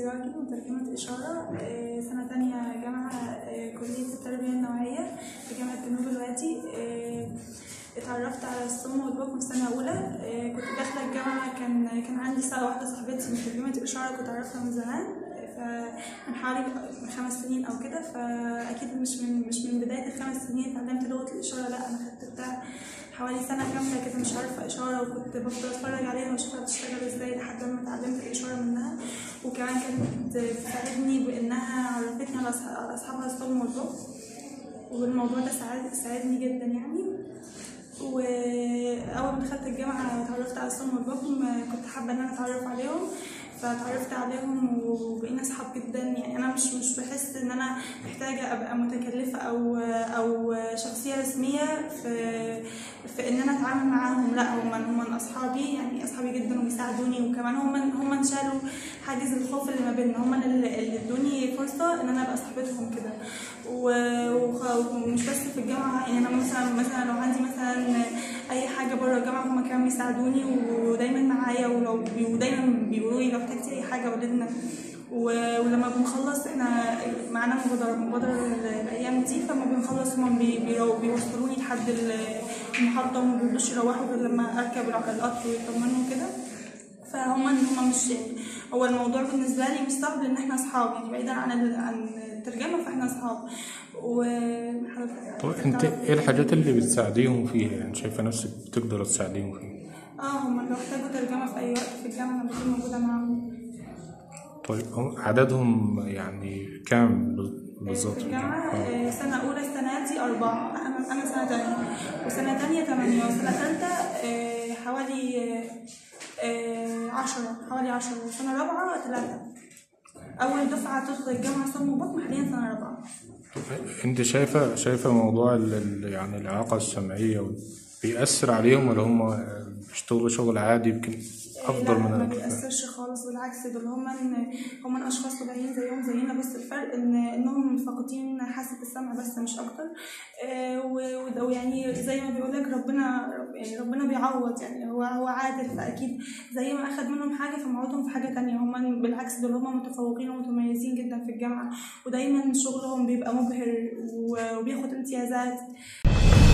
سراجي مترجمة إشارة آه، سنة تانية جامعة آه، كلية التربية النوعية في جامعة جنوب الوادي آه، اتعرفت على الصم والبكم في سنة أولى آه، كنت داخلة الجامعة كان كان عندي سنة واحدة صاحبتي مترجمة إشارة كنت أعرفها من زمان فمن حوالي من خمس سنين أو كده فأكيد مش من مش من بداية الخمس سنين اتعلمت لغة الإشارة لا أنا خدت بتاع حوالي سنة كاملة كده مش عارفة إشارة وكنت بفضل أتفرج عليها وأشوفها بتشتغل إزاي لحد ما اتعلمت الإشارة منها وكمان كانت بتساعدني بإنها عرفتني على أصح- على أصحابها الصم والبكم والموضوع ده ساعد ساعدني جدا يعني واول ما دخلت الجامعه اتعرفت على الصم والبكم كنت حابه ان انا اتعرف عليهم فتعرفت عليهم وبقينا اصحاب جدا يعني انا مش مش بحس ان انا محتاجه ابقى متكلفه او او شخصيه رسميه في في ان انا اتعامل معاهم لا هم هم اصحابي يعني اصحابي جدا وبيساعدوني وكمان هم هم اللي شالوا حاجز الخوف اللي ما بيننا هم اللي اللي ادوني فرصه ان انا ابقى صاحبتهم كده و- وخ- ومش بس في الجامعه يعني انا مثلا مثلا لو عندي مثلا اي حاجه بره الجامعه هم كانوا بيساعدوني ودايما معايا ولو ودايما بيقولوا لي لو احتجتي اي حاجه قولي لنا و- ولما بنخلص احنا معانا مبادره مبادره الايام دي فلما بنخلص هم بي- بيرو- بيوصلوني لحد ال- المحطه وما بيرضوش يروحوا غير لما اركب القطر ويطمنوا كده فهم هم مش يعني هو الموضوع بالنسبه لي مش صعب لان احنا اصحاب يعني بعيدا عن ال- عن الترجمه فاحنا اصحاب وحضرتك طب انت ايه الحاجات اللي بتساعديهم فيها يعني شايفه نفسك بتقدر تساعديهم فيها اه هم لو احتاجوا ترجمه في اي وقت في الجامعه انا بكون موجوده معاهم طيب هم عددهم يعني كام بالظبط في الجامعه اه. آه، سنه اولى السنه دي اربعه انا انا سنه تانية وسنه تانية ثمانيه وسنه ثالثه آه، حوالي آه، آه، عشرة حوالي عشرة وسنه رابعه ثلاثه اول دفعه تدخل الجامعه صم وبطن حاليا سنه رابعه انت شايفه شايفه موضوع ال- ال- يعني الاعاقه السمعيه وال- بيأثر عليهم ولا هم بيشتغلوا شغل عادي يمكن افضل لا من ما انا بيأثرش خالص بالعكس دول هم هم اشخاص طبيعيين زيهم زينا بس الفرق ان انهم فاقدين حاسه السمع بس مش اكتر آه، و- وده- ويعني زي ما بيقول لك ربنا يعني ربنا بيعوض يعني هو هو عادل فاكيد زي ما اخد منهم حاجه فمعوضهم في حاجه تانية هم بالعكس دول هم متفوقين ومتميزين جدا في الجامعه ودايما شغلهم بيبقى مبهر و- وبياخد امتيازات